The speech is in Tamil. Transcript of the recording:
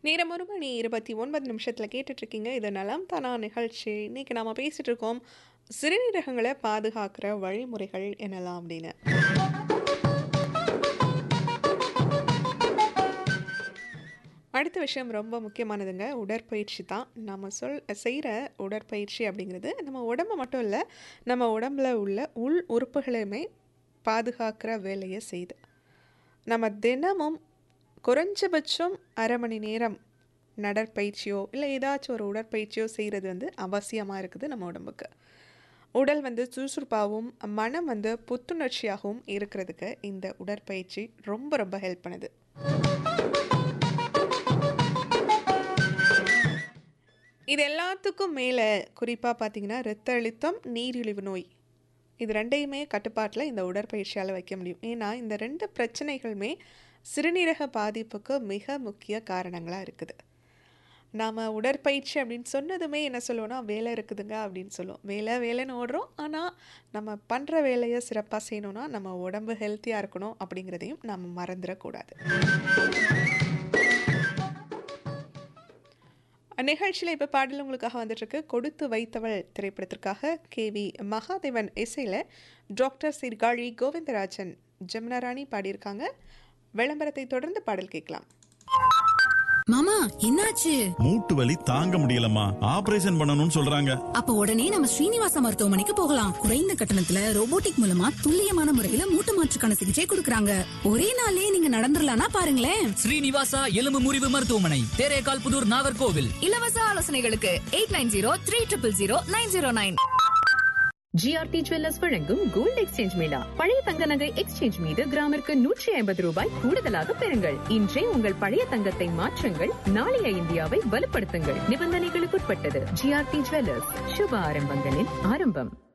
நேரம் ஒரு மணி இருபத்தி ஒன்பது நிமிஷத்தில் கேட்டுட்ருக்கீங்க இது நலம் தானா நிகழ்ச்சி இன்னைக்கு நாம் பேசிகிட்டு இருக்கோம் சிறுநீரகங்களை பாதுகாக்கிற வழிமுறைகள் என்னலாம் அப்படின்னு அடுத்த விஷயம் ரொம்ப முக்கியமானதுங்க உடற்பயிற்சி தான் நம்ம சொல் செய்கிற உடற்பயிற்சி அப்படிங்கிறது நம்ம உடம்பு மட்டும் இல்லை நம்ம உடம்புல உள்ள உள் உறுப்புகளையுமே பாதுகாக்கிற வேலையை செய்யுது நம்ம தினமும் குறைஞ்சபட்சம் அரை மணி நேரம் நடற்பயிற்சியோ இல்லை ஏதாச்சும் ஒரு உடற்பயிற்சியோ செய்கிறது வந்து அவசியமாக இருக்குது நம்ம உடம்புக்கு உடல் வந்து சுறுசுறுப்பாகவும் மனம் வந்து புத்துணர்ச்சியாகவும் இருக்கிறதுக்கு இந்த உடற்பயிற்சி ரொம்ப ரொம்ப ஹெல்ப் பண்ணுது இது எல்லாத்துக்கும் மேலே குறிப்பாக பார்த்தீங்கன்னா இரத்த அழுத்தம் நீரிழிவு நோய் இது ரெண்டையுமே கட்டுப்பாட்டில் இந்த உடற்பயிற்சியால் வைக்க முடியும் ஏன்னா இந்த ரெண்டு பிரச்சனைகளுமே சிறுநீரக பாதிப்புக்கு மிக முக்கிய காரணங்களாக இருக்குது நாம் உடற்பயிற்சி அப்படின்னு சொன்னதுமே என்ன சொல்லுவோம்னா வேலை இருக்குதுங்க அப்படின்னு சொல்லுவோம் வேலை வேலைன்னு ஓடுறோம் ஆனால் நம்ம பண்ணுற வேலையை சிறப்பாக செய்யணும்னா நம்ம உடம்பு ஹெல்த்தியாக இருக்கணும் அப்படிங்கிறதையும் நம்ம மறந்துடக்கூடாது நிகழ்ச்சியில் இப்போ பாடல் உங்களுக்காக வந்துட்டுருக்கு கொடுத்து வைத்தவள் திரைப்படத்திற்காக கே வி மகாதேவன் இசையில் டாக்டர் சீர்காழி கோவிந்தராஜன் ஜமுனா ராணி பாடியிருக்காங்க விளம்பரத்தை தொடர்ந்து பாடல் கேட்கலாம் மாமா என்னாச்சு மூட்டு வலி தாங்க முடியலம்மா ஆபரேஷன் பண்ணணும்னு சொல்றாங்க அப்ப உடனே நம்ம ஸ்ரீனிவாச மருத்துவமனைக்கு போகலாம் குறைந்த கட்டணத்துல ரோபோட்டிக் மூலமா துல்லியமான முறையில மூட்டு மாற்றுக்கான சிகிச்சை கொடுக்கறாங்க ஒரே நாள்லயே நீங்க நடந்துடலாம்னா பாருங்களேன் ஸ்ரீனிவாசா எலும்பு முறிவு மருத்துவமனை தேரேகால் புதூர் நாகர்கோவில் இலவச ஆலோசனைகளுக்கு eight nine zero three triple zero nine zero nine GRT jewellers வழங்கும் கோல்டு எக்ஸ்சேஞ்ச் மேளா பழைய தங்க நகை எக்ஸ்சேஞ்ச் மீது கிராமிற்கு நூற்றி ஐம்பது ரூபாய் கூடுதலாக பெறுங்கள் இன்றே உங்கள் பழைய தங்கத்தை மாற்றுங்கள் நாளைய இந்தியாவை வலுப்படுத்துங்கள் நிபந்தனைகளுக்குட்பட்டது ஜிஆர்டி ஜுவல்லர்ஸ் சுப ஆரம்பங்களின் ஆரம்பம்